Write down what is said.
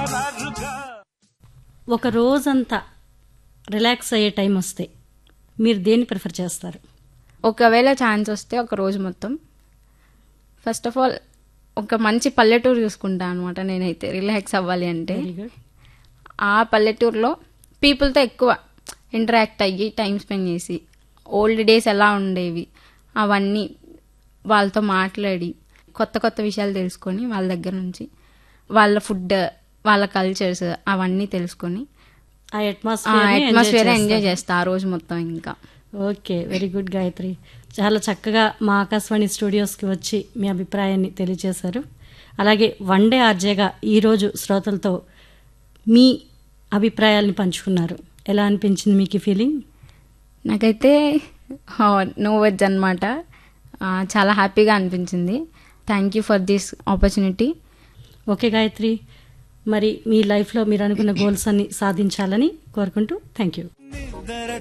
ఒక రోజంతా రిలాక్స్ అయ్యే టైం వస్తే మీరు దేన్ని ప్రిఫర్ చేస్తారు ఒకవేళ ఛాన్స్ వస్తే ఒక రోజు మొత్తం ఫస్ట్ ఆఫ్ ఆల్ ఒక మంచి పల్లెటూరు చూసుకుంటా అనమాట నేనైతే రిలాక్స్ అవ్వాలి అంటే వెరీ గుడ్ ఆ పల్లెటూరులో పీపుల్తో ఎక్కువ ఇంటరాక్ట్ అయ్యి టైం స్పెండ్ చేసి ఓల్డ్ డేస్ ఎలా ఉండేవి అవన్నీ వాళ్ళతో మాట్లాడి కొత్త కొత్త విషయాలు తెలుసుకొని వాళ్ళ దగ్గర నుంచి వాళ్ళ ఫుడ్ వాళ్ళ కల్చర్స్ అవన్నీ తెలుసుకొని ఆ ఆ అట్మాస్ఫియర్ అట్మాస్ఫియర్ ఎంజాయ్ చేస్తా ఆ రోజు మొత్తం ఇంకా ఓకే వెరీ గుడ్ గాయత్రి చాలా చక్కగా మా ఆకాశవాణి స్టూడియోస్కి వచ్చి మీ అభిప్రాయాన్ని తెలియజేశారు అలాగే వన్ డే ఆర్జేగా ఈరోజు శ్రోతలతో మీ అభిప్రాయాల్ని పంచుకున్నారు ఎలా అనిపించింది మీకు ఈ ఫీలింగ్ నాకైతే నో వెజ్ అనమాట చాలా హ్యాపీగా అనిపించింది thank you for this opportunity okay Gayatri మరి మీ లైఫ్లో మీరు అనుకున్న గోల్స్ అన్ని సాధించాలని కోరుకుంటూ థ్యాంక్ యూ